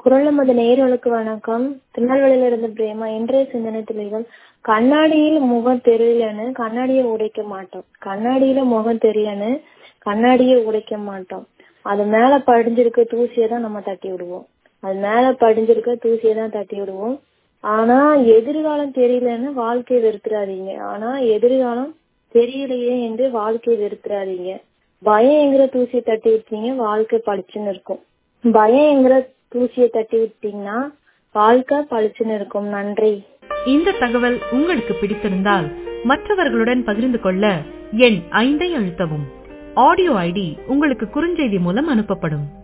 குரல் நமது நேயர்களுக்கு வணக்கம் திருநெல்வேலியில இருந்து பிரேமா இன்றைய சிந்தனை துளிகள் கண்ணாடியில் முகம் தெரியலன்னு கண்ணாடியை உடைக்க மாட்டோம் கண்ணாடியில முகம் தெரியலன்னு கண்ணாடியை உடைக்க மாட்டோம் அது மேல படிஞ்சிருக்க தூசியை தான் நம்ம தட்டி விடுவோம் அது மேல படிஞ்சிருக்க தூசியை தான் தட்டி விடுவோம் ஆனா எதிர்காலம் தெரியலன்னு வாழ்க்கையை வெறுத்துறாதீங்க ஆனா எதிர்காலம் தெரியலையே என்று வாழ்க்கையை வெறுத்துறாதீங்க பயங்கிற தூசியை தட்டி விட்டீங்க வாழ்க்கை பளிச்சுன்னு இருக்கும் பயங்கிற தூசியை தட்டி விட்டீங்கன்னா வாழ்க்கை பளிச்சுன்னு இருக்கும் நன்றி இந்த தகவல் உங்களுக்கு பிடித்திருந்தால் மற்றவர்களுடன் பகிர்ந்து கொள்ள எண் ஐந்தை அழுத்தவும் ஆடியோ ஐடி உங்களுக்கு குறுஞ்செய்தி மூலம் அனுப்பப்படும்